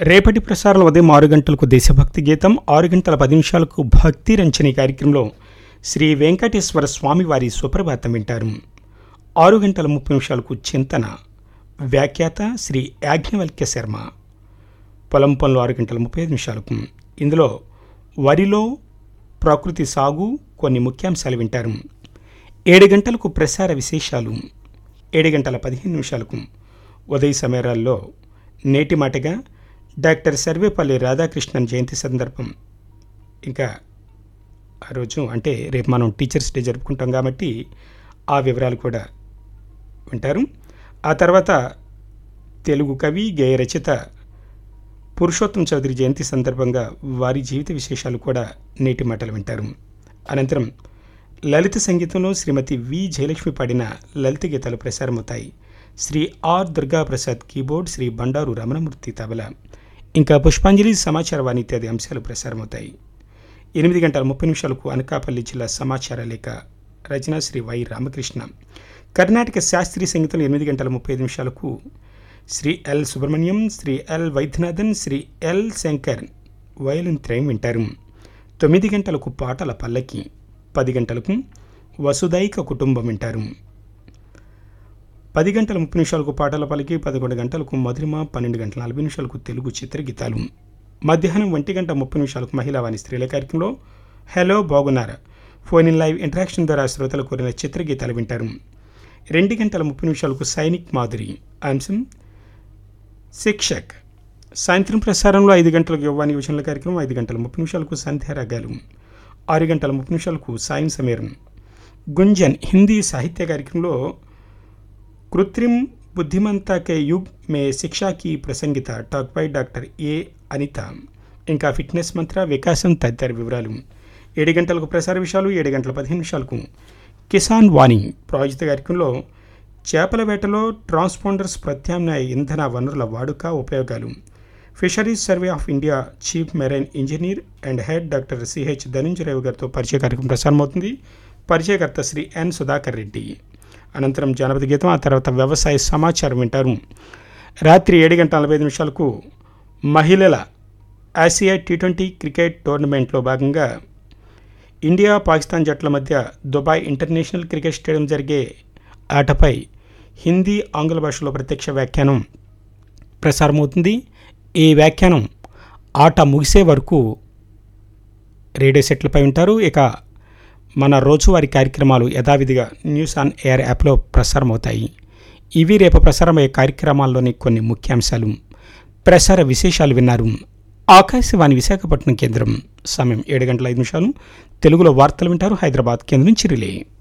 రేపటి ప్రసారం ఉదయం ఆరు గంటలకు దేశభక్తి గీతం ఆరు గంటల పది నిమిషాలకు భక్తి రంచని కార్యక్రమంలో శ్రీ వెంకటేశ్వర స్వామి వారి సుప్రభాతం వింటారు ఆరు గంటల ముప్పై నిమిషాలకు చింతన వ్యాఖ్యాత శ్రీ యాజ్ఞవల్క్య శర్మ పొలం పనులు ఆరు గంటల ముప్పై ఐదు నిమిషాలకు ఇందులో వరిలో ప్రకృతి సాగు కొన్ని ముఖ్యాంశాలు వింటారు ఏడు గంటలకు ప్రసార విశేషాలు ఏడు గంటల పదిహేను నిమిషాలకు ఉదయ సమయాల్లో నేటి మాటగా డాక్టర్ సర్వేపల్లి రాధాకృష్ణన్ జయంతి సందర్భం ఇంకా ఆ రోజు అంటే రేపు మనం టీచర్స్ డే జరుపుకుంటాం కాబట్టి ఆ వివరాలు కూడా వింటారు ఆ తర్వాత తెలుగు కవి గేయ రచయిత పురుషోత్తం చౌదరి జయంతి సందర్భంగా వారి జీవిత విశేషాలు కూడా నేటి మాటలు వింటారు అనంతరం లలిత సంగీతంలో శ్రీమతి వి జయలక్ష్మి పాడిన లలిత గీతాలు ప్రసారమవుతాయి శ్రీ ఆర్ దుర్గాప్రసాద్ కీబోర్డ్ శ్రీ బండారు రమణమూర్తి తబల ఇంకా పుష్పాంజలి సమాచార వాణి ఇత్యాది అంశాలు ప్రసారమవుతాయి ఎనిమిది గంటల ముప్పై నిమిషాలకు అనకాపల్లి జిల్లా సమాచార లేఖ రచన శ్రీ వై రామకృష్ణ కర్ణాటక శాస్త్రీయ సంగీతం ఎనిమిది గంటల ముప్పై ఐదు నిమిషాలకు Shri L Subrahmanyam Shri L Vaidyanathan Shri L Shankar violin త్రయం వింటారు తొమ్మిది గంటలకు పాటల పల్లకి పది గంటలకు వసుదైక కుటుంబం వింటారు పది గంటల ముప్పై నిమిషాలకు పాటల పలికి పదకొండు గంటలకు మధురిమ పన్నెండు గంటల నలభై నిమిషాలకు తెలుగు చిత్రగీతాలు మధ్యాహ్నం ఒంటి గంట ముప్పై నిమిషాలకు మహిళా వాణి స్త్రీల కార్యక్రమంలో హలో బాగున్నారా ఫోన్ ఇన్ లైవ్ ఇంటరాక్షన్ ద్వారా శ్రోతలు కోరిన చిత్రగీతాలు వింటారు రెండు గంటల ముప్పై నిమిషాలకు సైనిక్ మాధురి అంశం శిక్షక్ సాయంత్రం ప్రసారంలో ఐదు గంటలకు యువ్వాని యోచనల కార్యక్రమం ఐదు గంటల ముప్పై నిమిషాలకు సంధ్యారాగాలు ఆరు గంటల ముప్పై నిమిషాలకు సాయం సమీరం గుంజన్ హిందీ సాహిత్య కార్యక్రమంలో कृत्रिम बुद्धिमत्ता के युग में शिक्षा की प्रसंगिता talk by doctor A Anitha ఇంకా ఫిట్నెస్ మంత్ర వికాసం తదితర వివరాలు ఏడు గంటలకు ప్రసార విషయాలు ఏడు గంటల పదిహేను నిమిషాలకు కిసాన్ వాణి ప్రాయోజిత కార్యక్రమంలో చేపల వేటలో ట్రాన్స్పాండర్స్ ప్రత్యామ్నాయ ఇంధన వనరుల వాడుక ఉపయోగాలు fisheries survey of India chief marine engineer and head doctor C H Dhananjayarao గారితో పరిచయ కార్యక్రమం ప్రసారమవుతుంది పరిచయకర్త శ్రీ ఎన్ సుధాకర్ రెడ్డి అనంతరం జానపద గీతం ఆ తర్వాత వ్యవసాయ సమాచారం వింటారు రాత్రి ఏడు గంటల నలభై ఐదు నిమిషాలకు మహిళల ఆసియా టీ ట్వంటీ క్రికెట్ టోర్నమెంట్లో భాగంగా ఇండియా పాకిస్తాన్ జట్ల మధ్య దుబాయ్ ఇంటర్నేషనల్ క్రికెట్ స్టేడియం జరిగే ఆటపై హిందీ ఆంగ్ల భాషలో ప్రత్యక్ష వ్యాఖ్యానం ప్రసారమవుతుంది ఈ వ్యాఖ్యానం ఆట ముగిసే వరకు రేడియో సెట్లపై ఉంటారు ఇక మన రోజువారీ కార్యక్రమాలు యథావిధిగా న్యూస్ ఆన్ ఎయిర్ యాప్లో ప్రసారమవుతాయి ఇవి రేపు ప్రసారమయ్యే కార్యక్రమాల్లోని కొన్ని ముఖ్యాంశాలు ప్రసార విశేషాలు విన్నారు ఆకాశవాణి విశాఖపట్నం కేంద్రం సమయం ఏడు గంటల ఐదు నిమిషాలు తెలుగులో వార్తలు వింటారు హైదరాబాద్ కేంద్రం నుంచి రిలే